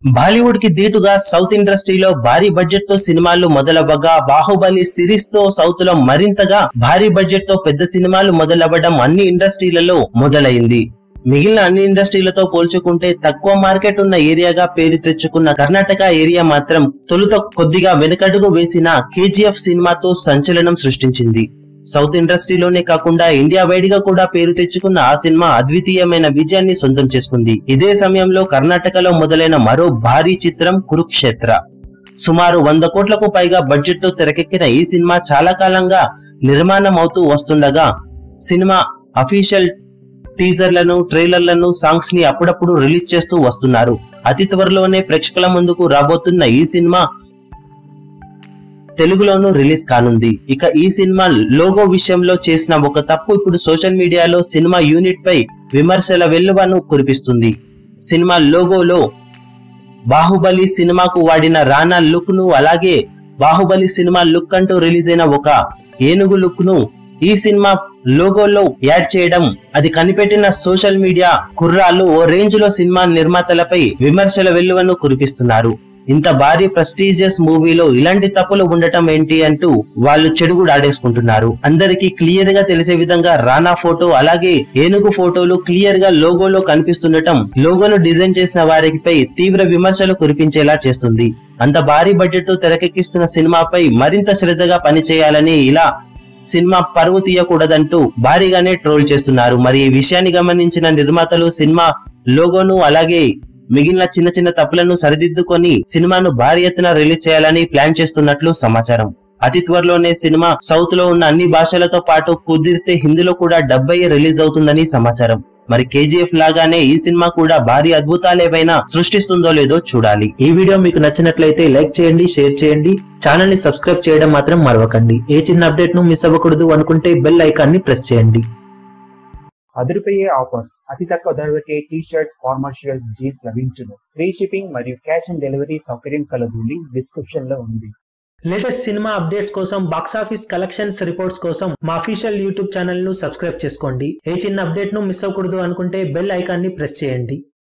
బాలీవుడ్ కి దీటుగా సౌత్ ఇండస్ట్రీలో భారీ బడ్జెట్ తో సినిమాలు మొదలవ్వగా బాహుబలి సిరీస్ తో సౌత్ లో మరింతగా భారీ బడ్జెట్ తో పెద్ద సినిమాలు మొదలవ్వడం అన్ని ఇండస్ట్రీలలో మొదలైంది మిగిలిన అన్ని ఇండస్ట్రీలతో పోల్చుకుంటే తక్కువ మార్కెట్ ఉన్న ఏరియాగా పేరు తెచ్చుకున్న కర్ణాటక ఏరియా మాత్రం తొలుత కొద్దిగా వెనుకడుగు వేసిన కేజీఎఫ్ సినిమాతో సంచలనం సృష్టించింది సౌత్ ఇండస్ట్రీలోనే కాకుండా ఇండియా వైడ్ గా కూడా పేరు తెచ్చుకున్న ఆ సినిమా అద్వితీయమైన విజయాన్ని సొంతం చేసుకుంది ఇదే సమయంలో కర్ణాటకలో మొదలైన మరో భారీ చిత్రం కురుక్షేత్ర సుమారు వంద కోట్లకు పైగా బడ్జెట్ తో తెరకెక్కిన ఈ సినిమా చాలా కాలంగా నిర్మాణం అవుతూ వస్తుండగా సినిమా అఫీషియల్ టీజర్లను ట్రైలర్లను సాంగ్స్ ని అప్పుడప్పుడు రిలీజ్ చేస్తూ వస్తున్నారు అతి త్వరలోనే ప్రేక్షకుల ముందుకు రాబోతున్న ఈ సినిమా తెలుగులోనూ రిలీజ్ కానుంది ఇక ఈ సినిమా లోగో విషయంలో చేసిన ఒక తప్పు ఇప్పుడు సోషల్ మీడియాలో సినిమా యూనిట్ పై విమర్శల వెల్లువను కురిపిస్తుంది సినిమా లోగోలో బాహుబలి సినిమాకు వాడిన రానా లుక్ ను అలాగే బాహుబలి సినిమా లుక్ అంటూ రిలీజ్ అయిన ఒక ఏనుగు లుక్ ను ఈ సినిమా లోగోలో యాడ్ చేయడం అది కనిపెట్టిన సోషల్ మీడియా కుర్రాళ్ళు ఓ రేంజ్ లో సినిమా నిర్మాతలపై విమర్శల వెల్లువను కురిపిస్తున్నారు ఇంత భారీ ప్రెస్టీజియస్ మూవీలో ఇలాంటి తప్పులు ఉండటం ఏంటి అంటూ వాళ్ళు చెడుగుడు ఆడేసుకుంటున్నారు అందరికీ క్లియర్ గా తెలిసే విధంగా రానా ఫోటో అలాగే ఏనుగు ఫోటోలు క్లియర్ గా లోగోలో కనిపిస్తుండటం లోగోను డిజైన్ చేసిన వారిపై తీవ్ర విమర్శలు కురిపించేలా చేస్తుంది అంత భారీ బడ్జెట్ తో తెరకెక్కిస్తున్న సినిమాపై మరింత శ్రద్ధగా పనిచేయాలని ఇలా సినిమా పరువు తీయకూడదంటూ భారీగానే ట్రోల్ చేస్తున్నారు మరి ఈ విషయాన్ని గమనించిన నిర్మాతలు సినిమా లోగోను అలాగే మిగిలిన చిన్న చిన్న తప్పులను సరిదిద్దుకొని సినిమాను భారీ ఎత్తున రిలీజ్ చేయాలని ప్లాన్ చేస్తున్నట్లు సమాచారం అతి త్వరలోనే సినిమా సౌత్ లో ఉన్న అన్ని భాషలతో పాటు కుదిరితే హిందీలో కూడా డెబ్బై రిలీజ్ అవుతుందని సమాచారం మరి కేజీఎఫ్ లాగానే ఈ సినిమా కూడా భారీ అద్భుతాలేవైనా సృష్టిస్తుందో లేదో చూడాలి ఈ వీడియో మీకు నచ్చినట్లయితే లైక్ చేయండి షేర్ చేయండి ఛానల్ ని సబ్స్క్రైబ్ చేయడం మాత్రం మరవకండి ఏ చిన్న అప్డేట్ ను మిస్ అవ్వకూడదు అనుకుంటే బెల్ ఐకాన్ ని ప్రెస్ చేయండి అదిరిపోయే ఆఫర్స్ అతి తక్కువ ధరలకే T shirts formal shirts jeans లభించును ఫ్రీ షిప్పింగ్ మరియు క్యాష్ ఆన్ డెలివరీ సౌకర్యం కలదు లింక్ డిస్క్రిప్షన్ లో ఉంది లేటెస్ట్ సినిమా అప్డేట్స్ కోసం బాక్స్ ఆఫీస్ కలెక్షన్స్ రిపోర్ట్స్ కోసం మా అఫీషియల్ యూట్యూబ్ ఛానల్ ను సబ్స్క్రైబ్ చేసుకోండి ఏ చిన్న అప్డేట్ ను మిస్ అవ్వకూడదు అనుకుంటే బెల్ ఐకాన్ ని ప్రెస్ చేయండి